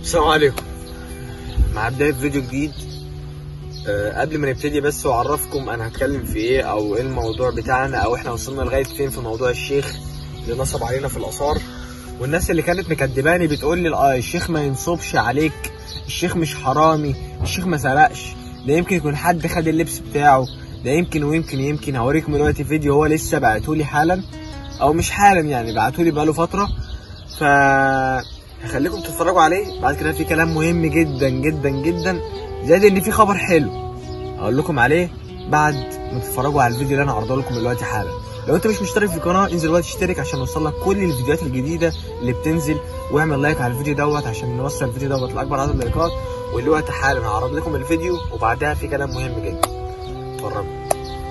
السلام عليكم مع بداية فيديو جديد أه قبل ما نبتدي بس واعرفكم انا هتكلم في ايه او ايه الموضوع بتاعنا او احنا وصلنا لغاية فين في موضوع الشيخ اللي نصب علينا في الاثار والناس اللي كانت مكدباني بتقول لي آه الشيخ ما ينصبش عليك الشيخ مش حرامي الشيخ ما سرقش ده يمكن يكون حد خد اللبس بتاعه ده يمكن ويمكن يمكن هوريكم دلوقتي فيديو هو لسه بعتولي حالا او مش حالا يعني بعتولي بقاله فترة ف هخليكم تتفرجوا عليه بعد كده في كلام مهم جدا جدا جدا زائد ان في خبر حلو اقول لكم عليه بعد ما تتفرجوا على الفيديو اللي انا عرضه لكم دلوقتي حالا لو انت مش مشترك في القناه انزل دلوقتي اشترك عشان يوصلك كل الفيديوهات الجديده اللي بتنزل واعمل لايك على الفيديو دوت عشان نوصل الفيديو دوت لاكبر عدد لايكات والوقت حالا هعرض لكم الفيديو وبعدها في كلام مهم جدا اتفرجوا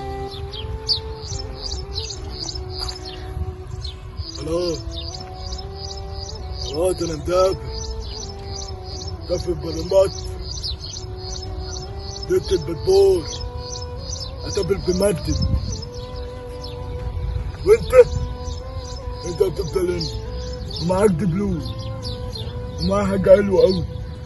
خلاص خلاص انا مدافع دافع بلمات جبت البتبول اتقبل بمرتب وانت انت هتفضل هنا ومعاك دبلوم ومعاك حاجة حلوة أوي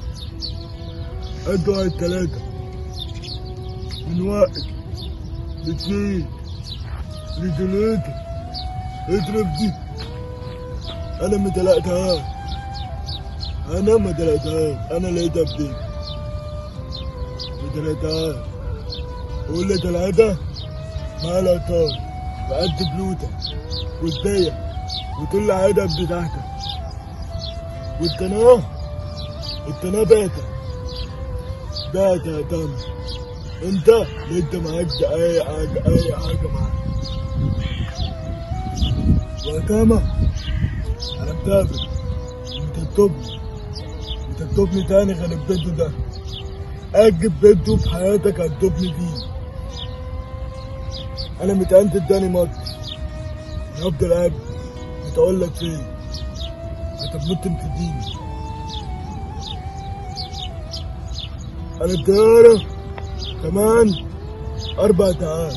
قد واحد تلاتة من واحد لاتنين لتلاتة اضرب دي انا ما دلقتهاش انا ما دلقتهاش انا لقيتها بدي ما دلقتهاش واللي دلقتها ما لقيتهاش بقد بلوتة والبيع وكل حاجة بتاعتها والتناه التناه باتة باتة يا تامر انت انت معاك ده اي حاجة اي حاجة معاك وأتامة أنا متابع أنت تطبني أنت تطبني تاني غير البيت ده أجب بيته في حياتك هتطبني فيه أنا متأنت تاني مرة أنا هفضل قاعد بتقول لك فين هتموت انت ديني أنا الطيارة كمان أربع ساعات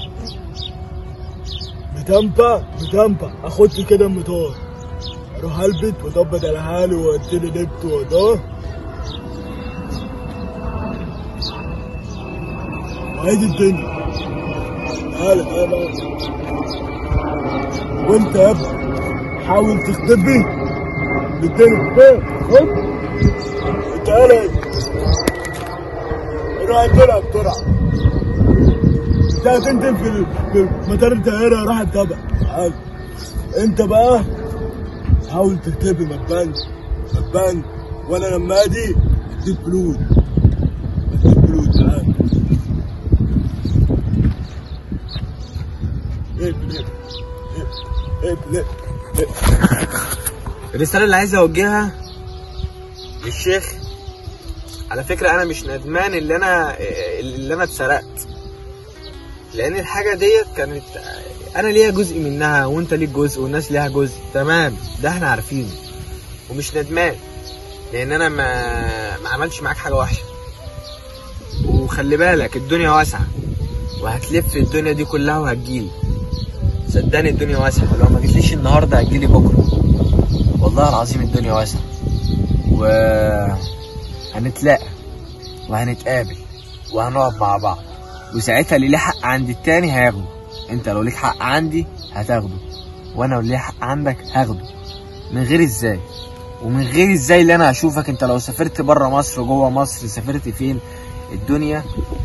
بتنفع بتنفع اخد كده المطار اروح البت واظبط على حالي واديني لبت وده وادي الدنيا تعالى تعالى وانت يا ابني حاول تختبي بالدنيا فين خد تعالى روح تلعب بسرعه انت هتنزل في ال- في مطار الطيارة راح تبع تعال انت بقى حاول تكتبي ما تبانش ما تبانش وانا لما اجي اديك فلوس اديك فلوس تعال اقفل اقفل اقفل اقفل الرسالة اللي عايز اوجهها للشيخ على فكرة انا مش ندمان اللي انا اللي انا اتسرقت لان الحاجة ديت كانت انا ليها جزء منها وانت ليك جزء والناس ليها جزء تمام ده احنا عارفينه ومش ندمان لان انا ما ما عملتش معاك حاجة وحشة وخلي بالك الدنيا واسعة وهتلف الدنيا دي كلها وهتجيلي صدقني الدنيا واسعة ولو ما جيتليش النهاردة هتجيلي بكرة والله العظيم الدنيا واسعة و هنتلاقى وهنتقابل وهنقعد مع بعض وساعتها اللي ليه حق عند التاني هياخده انت لو ليك حق عندي هتاخده وانا لو ليه حق عندك هاخده من غير ازاي ومن غير ازاي اللي انا هشوفك انت لو سافرت بره مصر جوه مصر سافرت فين الدنيا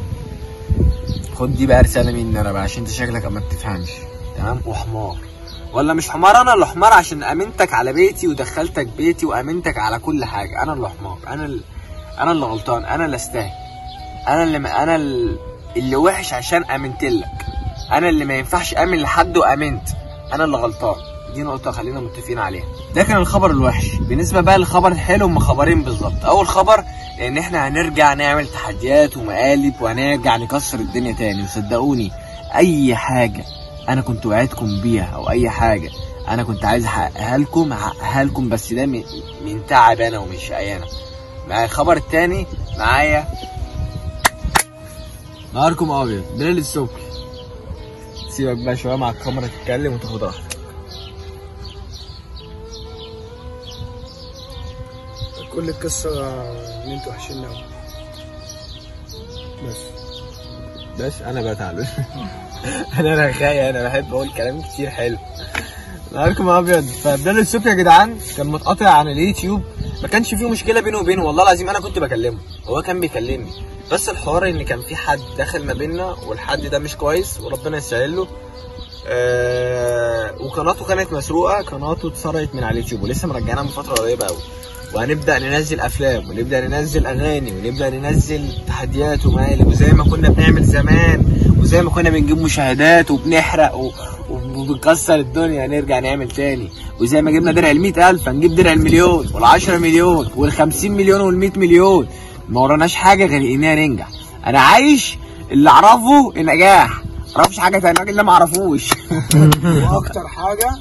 خد دي بقى رساله مني انا بقى عشان انت شكلك ما بتفهمش تمام وحمار ولا مش حمار انا اللي حمار عشان امنتك على بيتي ودخلتك بيتي وامنتك على كل حاجه انا اللي حمار انا اللي انا اللي غلطان انا اللي استاهل انا اللي انا اللي وحش عشان امنت لك انا اللي ما ينفعش امن لحد وامنت انا اللي غلطان دي نقطة خلينا متفقين عليها ده كان الخبر الوحش بالنسبة بقى للخبر الحلو هم خبرين بالظبط اول خبر ان احنا هنرجع نعمل تحديات ومقالب وهنرجع نكسر الدنيا تاني وصدقوني اي حاجة انا كنت وعدكم بيها او اي حاجة انا كنت عايز احققها لكم هحققها لكم بس ده من, من تعب انا ومن شقيانة مع الخبر التاني معايا نهاركم ابيض بليل الصبح سيبك بقى شويه مع الكاميرا تتكلم وتاخد راحتك كل القصه ان انتوا وحشين قوي بس بس انا بتعلم انا رخاية انا بحب اقول كلام كتير حلو نهاركم ابيض فبدال السوق يا جدعان كان متقاطع عن اليوتيوب ما كانش فيه مشكله بينه وبينه والله العظيم انا كنت بكلمه هو كان بيكلمني بس الحوار ان كان في حد داخل ما بيننا والحد ده مش كويس وربنا يسهل له آه وقناته كانت مسروقه قناته اتسرقت من على اليوتيوب ولسه مرجعينها من فتره قريبه قوي وهنبدا ننزل افلام ونبدا ننزل اغاني ونبدا ننزل تحديات ومقالب وزي ما كنا بنعمل زمان وزي ما كنا بنجيب مشاهدات وبنحرق و... وبنكسر الدنيا نرجع نعمل تاني وزي ما جبنا درع ال ألف هنجيب درع المليون وال10 مليون وال50 مليون وال100 مليون ما وراناش حاجه غير اننا ننجح انا عايش اللي اعرفه النجاح ما اعرفش حاجه تانية اللي ما اعرفوش واكتر حاجه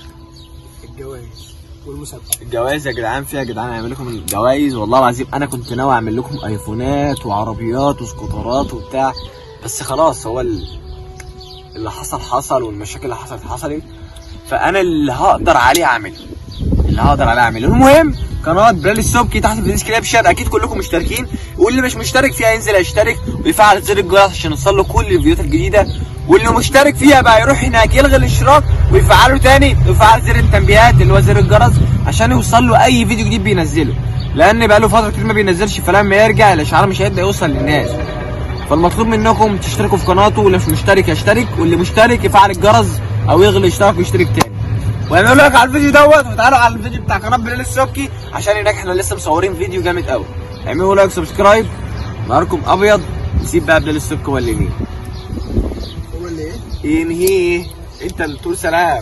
الجواز والمسابقه الجوائز يا جدعان فيها يا جدعان هعمل لكم الجوائز والله العظيم انا كنت ناوي اعمل لكم ايفونات وعربيات وسكوترات وبتاع بس خلاص هو ال- اللي حصل حصل والمشاكل اللي حصلت حصلت فانا اللي هقدر عليه اعمله اللي هقدر عليه اعمله المهم قناه بلال السبكي تحت في الديسكريبشن اكيد كلكم مشتركين واللي مش مشترك فيها ينزل يشترك ويفعل زر الجرس عشان يوصل له كل الفيديوهات الجديده واللي مشترك فيها بقى يروح هناك يلغي الاشتراك ويفعله تاني ويفعل زر التنبيهات اللي هو زر الجرس عشان يوصل له اي فيديو جديد بينزله لان بقى له فتره كتير ما بينزلش فلما يرجع الاشعار مش هيبدا يوصل للناس فالمطلوب منكم تشتركوا في قناته واللي مش مشترك يشترك واللي مشترك يفعل الجرس او يغلي الاشتراك ويشترك تاني واعملوا لايك على الفيديو دوت وتعالوا على الفيديو بتاع قناه بلال السبكي عشان هناك احنا لسه مصورين فيديو جامد قوي اعملوا لايك سبسكرايب نهاركم ابيض نسيب بقى بلال السبكي هو اللي ينهي هو اللي ايه ينهي انت اللي تقول سلام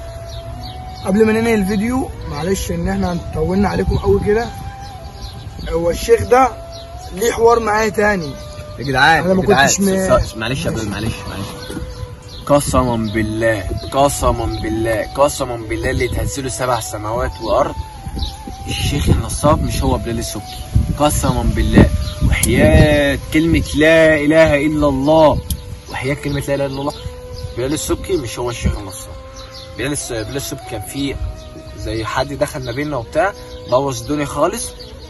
قبل ما ننهي الفيديو معلش ان احنا طولنا عليكم قوي كده هو الشيخ ده ليه حوار معايا تاني يا جدعان أنا ما يا جدعان، كنتش م- س- س- معلش يا بلال معلش معلش قسما بالله قسما بالله قسما بالله اللي تهزله سبع سماوات وارض الشيخ النصاب مش هو بلال السبكي قسما بالله وحياة كلمة لا إله إلا الله وحياة كلمة لا إله إلا الله بلال السبكي مش هو الشيخ النصاب بلال الس- بلال السبكي كان فيه زي حد دخل ما بيننا وبتاع بوظ الدنيا خالص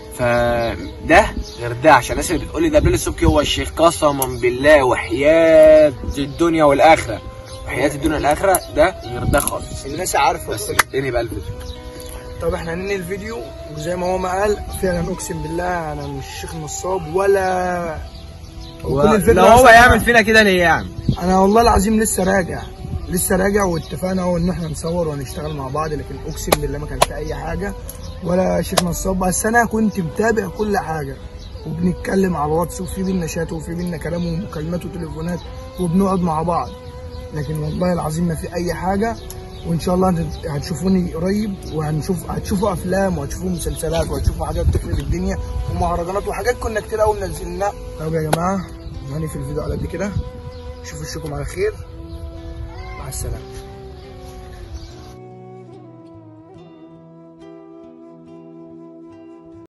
فده غير ده عشان الناس اللي بتقول لي ده بلال السبكي هو الشيخ قسما بالله وحياة الدنيا والآخرة وحياة الدنيا والآخرة ده غير ده خالص الناس عارفه بس انهي بقى الفيديو طب احنا هننهي الفيديو وزي ما هو ما قال فعلا اقسم بالله انا مش شيخ نصاب ولا وكل الفكرة لو هو أصلاً يعمل فينا كده ليه يعني انا والله العظيم لسه راجع لسه راجع واتفقنا اهو ان احنا نصور ونشتغل مع بعض لكن اقسم بالله ما كان في اي حاجه ولا شيخ نصاب بس انا كنت متابع كل حاجه وبنتكلم على الواتس وفي بينا شات وفي بينا كلام ومكالمات وتليفونات وبنقعد مع بعض لكن والله العظيم ما في اي حاجه وان شاء الله هت- هتشوفوني قريب وهنشوف هتشوفوا افلام وهتشوفوا مسلسلات وهتشوفوا حاجات تخرب الدنيا ومهرجانات وحاجات كنا كتير قوي منزلناها طب يا جماعه يعني في الفيديو على قد كده اشوفوا وشكم على خير مع السلامه